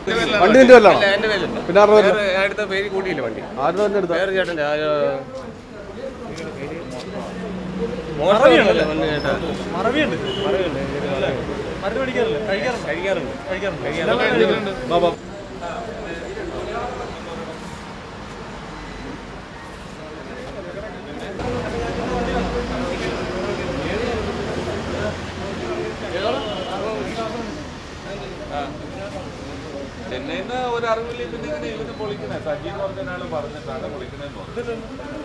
വണ്ടി നിന്റെ വല്ലാണോ അല്ല, എൻ്റെ പേരിലല്ല. പിന്നെ ആരുടെ പേരിലാ? വേറെ അടുത്ത പേര് കൂട്ടിയില്ല വണ്ടി ആരുടെ തന്നെ എടുത്ത വേറെ ചേട്ടൻ്റെ ആ, മോശമൊന്നുമല്ല വണ്ടി ചേട്ടാ. മറവിയുണ്ട് മറവിയുണ്ട്. മരുന്ന് മേടിക്കാറില്ല കഴിക്കാറുണ്ട് കഴിക്കാറുണ്ട് കഴിക്കാറുണ്ട് കഴിക്കാറുണ്ട് ബാബാ ചെന്നൈയിൽ നിന്ന് ഒരു അറിവില്ല പിന്നെ ഇങ്ങനെ ഇവര് പൊളിക്കണേ സജി എന്ന് പറഞ്ഞ ഒരാൾ പറഞ്ഞിട്ടാണ് പൊളിക്കണേന്ന് പറഞ്ഞു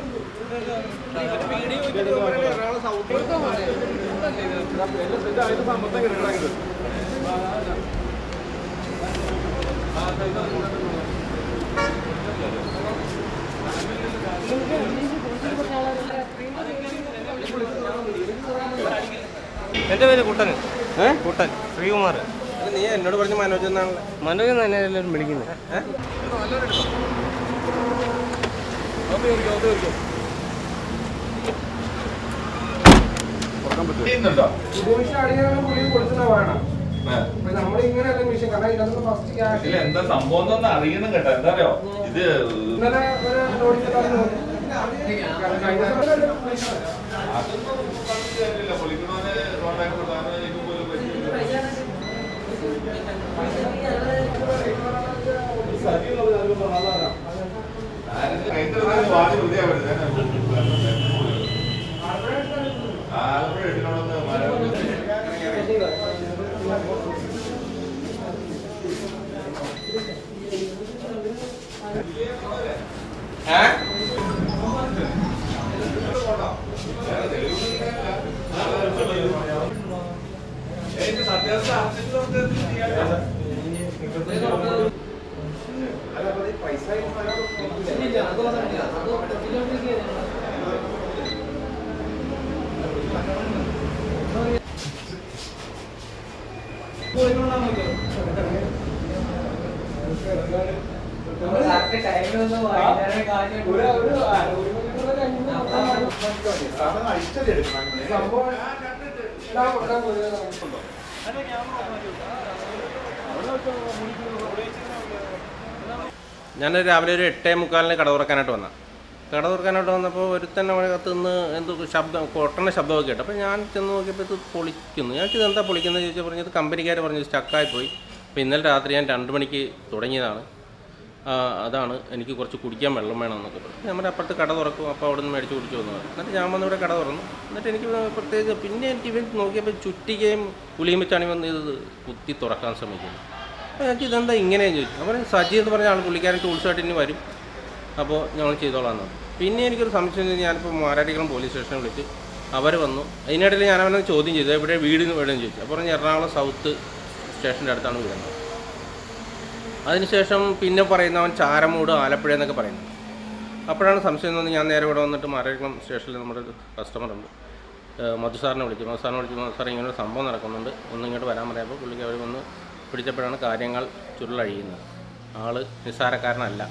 എൻ്റെ പേര് കുട്ടൻ ഏ കുട്ടൻ ശ്രീകുമാർ നീ എന്നോട് പറഞ്ഞ മനോജ് എന്നാണല്ലോ മനോജ് തന്നെ എല്ലാവരും വിളിക്കുന്നത് ചെയ്യുന്നുണ്ടോ ഇതിൽ എന്താ സംഭവം എന്നൊന്ന് അറിയണം കേട്ടോ എന്താ അറിയോ ഇത് അതൊന്നും പറഞ്ഞിട്ട് കാര്യമില്ല. പൊളിക്കണോനെ contact കൊടുത്താൽ എനിക്ക് പോലും പറ്റില്ല. ആരെങ്കിലും ഭയങ്കര നല്ല വാതി വൃത്തിയാ വരുന്നത്. ആലപ്പുഴ എട്ടിനോടൊന്ന് മഴ ഞാൻ രാവിലെ ഒരു എട്ടേ മുക്കാലിന് കട തുറക്കാനായിട്ട് വന്ന കട തുറക്കാനായിട്ട് വന്നപ്പോൾ ഒരുത്തൻ അവിടെ കത്ത് നിന്ന് എന്തോ ശബ്ദം കൊട്ടണ ശബ്ദമൊക്കെ കേട്ടു അപ്പോൾ ഞാൻ ചെന്ന് നോക്കിയപ്പോൾ ഇത് പൊളിക്കുന്നു ഞാൻ ഇത് എന്താ പൊളിക്കുന്നത് ചോദിച്ചാൽ പറഞ്ഞത് കമ്പനിക്കാർ പറഞ്ഞു സ്റ്റക്കായി പോയി അപ്പോൾ ഇന്നലെ രാത്രി ഞാൻ രണ്ട് മണിക്ക് തുടങ്ങിയതാണ് ആ, അതാണ് എനിക്ക് കുറച്ച് കുടിക്കാൻ വെള്ളം വേണം എന്നൊക്കെ പറഞ്ഞു നമ്മുടെ അപ്പുറത്ത് കട തുറക്കും അപ്പോൾ അവിടെ നിന്ന് മേടിച്ച് കുടിച്ചു വന്നു എന്നിട്ട് ഞാൻ വന്ന് ഇവിടെ കട തുറന്നു എന്നിട്ട് എനിക്ക് പ്രത്യേകിച്ച് പിന്നെ എനിക്ക് ഇവൻ നോക്കിയപ്പോൾ ചുറ്റികയും പുളിയും വെച്ചാണ് ഇവൻ ഇത് കുത്തി തുറക്കാൻ ശ്രമിക്കുന്നത് അപ്പോൾ എനിക്ക് ഇതെന്താ ഇങ്ങനെയെന്ന് ചോദിച്ചു അപ്പോൾ സജി എന്ന് പറഞ്ഞ ആൾ പുള്ളിക്കാരൻ ടൂൾസായിട്ട് ഇനി വരും അപ്പോൾ ഞങ്ങൾ ചെയ്തോളാം എന്ന് പറഞ്ഞു. പിന്നെ എനിക്കൊരു സംശയം തോന്നി. ഞാനിപ്പോൾ മാരാരിക്കുളം പോലീസ് സ്റ്റേഷനിൽ വിളിച്ച് അവർ വന്നു അതിനിടയിൽ ഞാൻ അവനെ ചോദ്യം ചെയ്തു എവിടെ വീടിന് എവിടെയെന്ന് ചോദിച്ചു അപ്പോൾ പറഞ്ഞ് എറണാകുളം സൗത്ത് സ്റ്റേഷൻ്റെ അടുത്താണ് വീടുന്നത് അതിനുശേഷം പിന്നെ പറയുന്നവൻ ചാരമൂട് ആലപ്പുഴ എന്നൊക്കെ പറയുന്നു അപ്പോഴാണ് സംശയം തോന്നി ഞാൻ നേരെ ഇവിടെ വന്നിട്ട് മാരാരിക്കുളം സ്റ്റേഷനിൽ നമ്മുടെ ഒരു കസ്റ്റമറുണ്ട് ഏഹ് മധു സാറിനെ വിളിച്ചു മധു സാറിനെ വിളിച്ചു മധു സാർ ഇങ്ങനെ ഒരു സംഭവം നടക്കുന്നുണ്ട് ഒന്ന് ഇങ്ങോട്ട് വരാൻ പറയുമ്പോൾ പുള്ളിക്ക് അവർ വന്ന് പിടിച്ചപ്പോഴാണ് കാര്യങ്ങൾ ചുരുളഴിയുന്നത് ആള് നിസ്സാരക്കാരനല്ല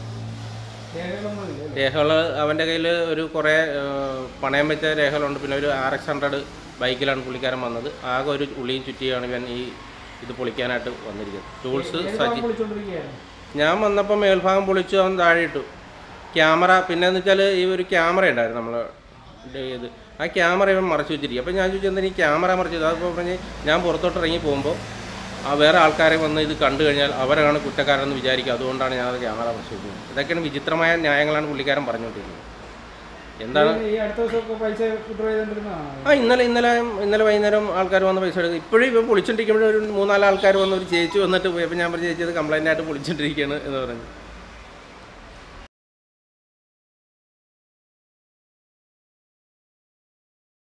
രേഖകൾ അവൻ്റെ കയ്യിൽ ഒരു കുറേ ഏഹ്, പണയം വെച്ച രേഖകളുണ്ട് പിന്നെ ഒരു ആർ എക്സ് ഹൺഡ്രഡ് ബൈക്കിലാണ് പുള്ളിക്കാരൻ വന്നത് ആകെ ഒരു ഉള്ളിയും ചുറ്റിയാണ് ഇവൻ ഈ ഇത് പൊളിക്കാനായിട്ട് വന്നിരിക്കുന്നത് ടൂൾസ് സജി ഞാൻ വന്നപ്പോൾ മേൽഭാഗം പൊളിച്ചു അവൻ താഴെ ഇട്ടു ക്യാമറ പിന്നെ എന്ന് വെച്ചാൽ ഈ ഒരു ക്യാമറ ഉണ്ടായിരുന്നു നമ്മൾ ഇത് ആ ക്യാമറ ഇവൻ മറച്ചു വെച്ചിരിക്കും അപ്പോൾ ഞാൻ ചോദിച്ചു എന്താ ഈ ക്യാമറ മറച്ചു വെച്ചത് അപ്പോൾ പറഞ്ഞ് ഞാൻ പുറത്തോട്ട് ഇറങ്ങി പോകുമ്പോൾ ആ വേറെ ആൾക്കാരെ വന്ന് ഇത് കണ്ടു കഴിഞ്ഞാൽ അവരാണ് കുറ്റക്കാരെന്ന് വിചാരിക്കുക അതുകൊണ്ടാണ് ഞാനത് ക്യാമറ മറച്ചു വെക്കുന്നത് ഇതൊക്കെയാണ് വിചിത്രമായ ന്യായങ്ങളാണ് പുള്ളിക്കാരൻ പറഞ്ഞുകൊണ്ടിരുന്നത് എന്താണ് ഈ അടുത്ത ദിവസമൊക്കെ പൈസ വിഡ്രോ ചെയ്തോണ്ടിരുന്നതാണ് ആ ഇന്നലെ ഇന്നലെ ഇന്നലെ വൈകുന്നേരം ആൾക്കാർ വന്ന് പൈസ എടുക്കും ഇപ്പോഴും ഇപ്പം പൊളിച്ചോണ്ടിരിക്കുമ്പോൾ ഒരു മൂന്നാല് ആൾക്കാർ വന്ന് ഒരു ചേച്ചി വന്നിട്ട് പോയി അപ്പോൾ ഞാൻ പറഞ്ഞു ചേച്ചി അത് കംപ്ലൈൻ്റ് ആയിട്ട് പൊളിച്ചോണ്ടിരിക്കുകയാണ് എന്ന് പറഞ്ഞു